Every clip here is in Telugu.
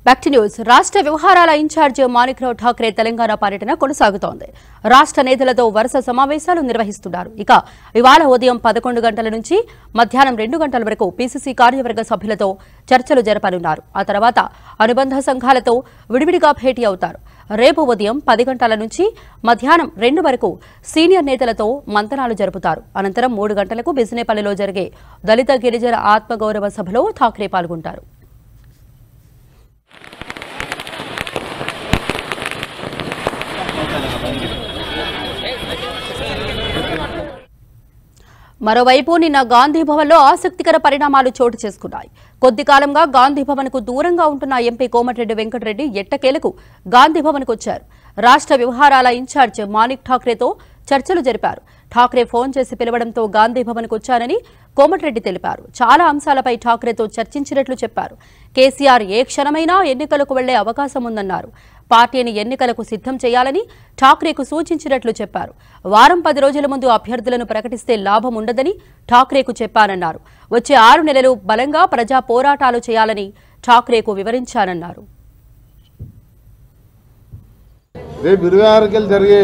బ్యాక్ టు న్యూస్ రాష్ట్ర వ్యవహారాల ఇన్ఛార్జ్ మాణిక్రావు ఠాక్రే తెలంగాణ పర్యటన కొనసాగుతోంది రాష్ట్ర నేతలతో వరుస సమావేశాలు నిర్వహిస్తున్నారు ఇక ఇవాళ ఉదయం పదకొండు గంటల నుంచి మధ్యాహ్నం రెండు గంటల వరకు పీసీసీ కార్యవర్గ సభ్యులతో చర్చలు జరపనున్నారు ఆ తర్వాత అనుబంధ సంఘాలతో విడివిడిగా భేటీ అవుతారు రేపు ఉదయం పది గంటల నుంచి మధ్యాహ్నం రెండు వరకు సీనియర్ నేతలతో మంతనాలు జరుపుతారు అనంతరం మూడు గంటలకు బిజినేపల్లిలో జరిగే దళిత గిరిజన ఆత్మగౌరవ సభలో ఠాక్రే పాల్గొంటారు మరోవైపు నిన్న గాంధీ భవన్లో ఆసక్తికర పరిణామాలు చోటు చేసుకున్నాయి కొద్ది కాలంగా గాంధీ భవన్కు దూరంగా ఉంటున్న ఎంపీ కోమటిరెడ్డి వెంకటరెడ్డి ఎట్టకేలకు గాంధీ భవన్కు వచ్చారు రాష్ట్ర వ్యవహారాల ఇన్ఛార్జ్ మాణిక్ ఠాక్రేతో చర్చలు జరిపారు ఠాక్రే ఫోన్ చేసి పిలవడంతో గాంధీ భవన్కు వచ్చానని కోమటిరెడ్డి తెలిపారు చాలా అంశాలపై ఠాక్రేతో చర్చించినట్లు చెప్పారు కేసీఆర్ ఏ క్షణమైనా ఎన్నికలకు వెళ్లే అవకాశం ఉందన్నారు పార్టీని ఎన్నికలకు సిద్ధం చేయాలని ఠాక్రేకు సూచించినట్లు చెప్పారు వారం పది రోజుల ముందు అభ్యర్థులను ప్రకటిస్తే లాభం ఉండదని ఠాక్రేకు చెప్పానన్నారు వచ్చే ఆరు నెలలు బలంగా ప్రజా పోరాటాలు చేయాలని ఠాక్రేకు వివరించానన్నారు రేపు ఇరవై ఆరుకెళ్ళి జరిగే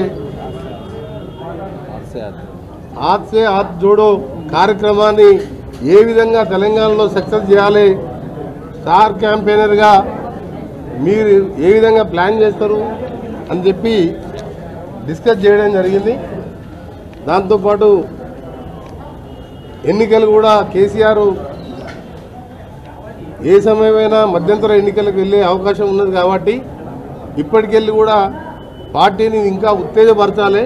హాత్ సే హాత్ జోడో కార్యక్రమాన్ని ఏ విధంగా తెలంగాణలో సక్సెస్ చేయాలి స్టార్ క్యాంపెయినర్గా మీరు ఏ విధంగా ప్లాన్ చేస్తారు అని చెప్పి డిస్కస్ చేయడం జరిగింది దాంతోపాటు ఎన్నికలు కూడా కేసీఆర్ ఏ సమయమైనా మధ్యంతర ఎన్నికలకు వెళ్ళే అవకాశం ఉన్నది కాబట్టి ఇప్పటికెళ్ళి కూడా పార్టీని ఇంకా ఉత్తేజపరచాలి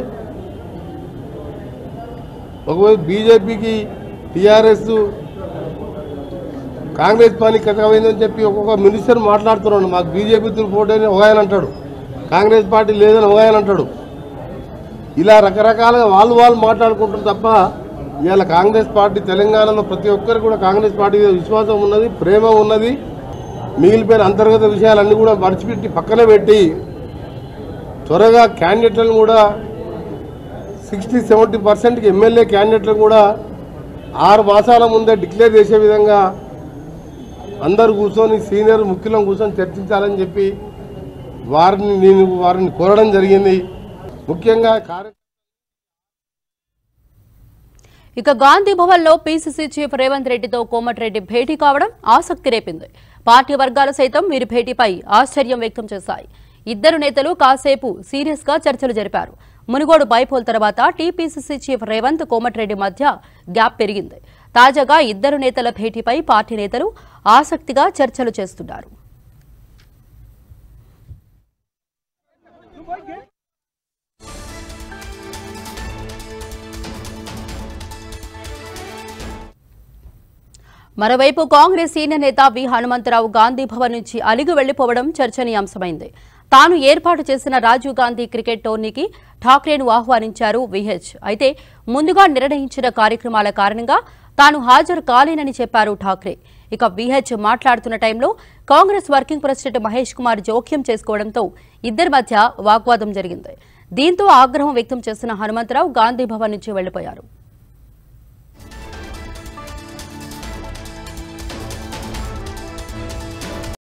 ఒకవేళ బీజేపీకి టీఆర్ఎస్ కాంగ్రెస్ పని కథమైందని చెప్పి ఒక్కొక్క మినిస్టర్ మాట్లాడుతున్నాడు మాకు బీజేపీ పోటీ అని ఒక ఆయన అంటాడు కాంగ్రెస్ పార్టీ లేదని ఒక ఆయన అంటాడు ఇలా రకరకాలుగా వాళ్ళు వాళ్ళు మాట్లాడుకుంటారు తప్ప ఇవాళ కాంగ్రెస్ పార్టీ తెలంగాణలో ప్రతి ఒక్కరికి కూడా కాంగ్రెస్ పార్టీ మీద విశ్వాసం ఉన్నది ప్రేమ ఉన్నది మిగిలిపోయిన అంతర్గత విషయాలన్నీ కూడా మర్చిపెట్టి పక్కన పెట్టి త్వరగా క్యాండిడేట్లను కూడా సిక్స్టీ సెవెంటీ పర్సెంట్కి ఎమ్మెల్యే క్యాండిడేట్లను కూడా ఆరు మాసాల ముందే డిక్లేర్ చేసే విధంగా అందరు కూర్చొని సీనియర్ ముఖ్యులను కూర్చొని చర్చించాలని చెప్పి వారిని నేను వారిని కోరడం జరిగింది ముఖ్యంగా కార్య ఇక గాంధీ భవన్లో పీసీసీ చీఫ్ రేవంత్ రెడ్డితో కోమటిరెడ్డి భేటీ కావడం ఆసక్తి రేపింది పార్టీ వర్గాలు సైతం వీరి భేటీపై ఆశ్చర్యం వ్యక్తం చేశాయి ఇద్దరు నేతలు కాసేపు సీరియస్ గా చర్చలు జరిపారు మునుగోడు బైపోల్ తర్వాత టీపీసీసీ చీఫ్ రేవంత్ కోమటిరెడ్డి మధ్య గ్యాప్ పెరిగింది తాజాగా ఇద్దరు నేతల భేటీపై పార్టీ నేతలు ఆసక్తిగా చర్చలు చేస్తున్నారు మరోవైపు కాంగ్రెస్ సీనియర్ నేత వి హనుమంతరావు గాంధీ భవన్ నుంచి అలిగి వెళ్లిపోవడం చర్చనీయాంశమైంది తాను ఏర్పాటు చేసిన రాజీవ్ గాంధీ క్రికెట్ టోర్నీకి ఠాక్రేను ఆహ్వానించారు విహెచ్ అయితే ముందుగా నిర్ణయించిన కార్యక్రమాల కారణంగా తాను హాజరు కాలేనని చెప్పారు ఠాక్రే ఇక విహెచ్ మాట్లాడుతున్న టైంలో కాంగ్రెస్ వర్కింగ్ ప్రెసిడెంట్ మహేష్ కుమార్ జోక్యం చేసుకోవడంతో ఇద్దరి మధ్య వాగ్వాదం జరిగింది దీంతో ఆగ్రహం వ్యక్తం చేసిన హనుమంతరావు గాంధీ భవన్ నుంచి వెళ్లిపోయారు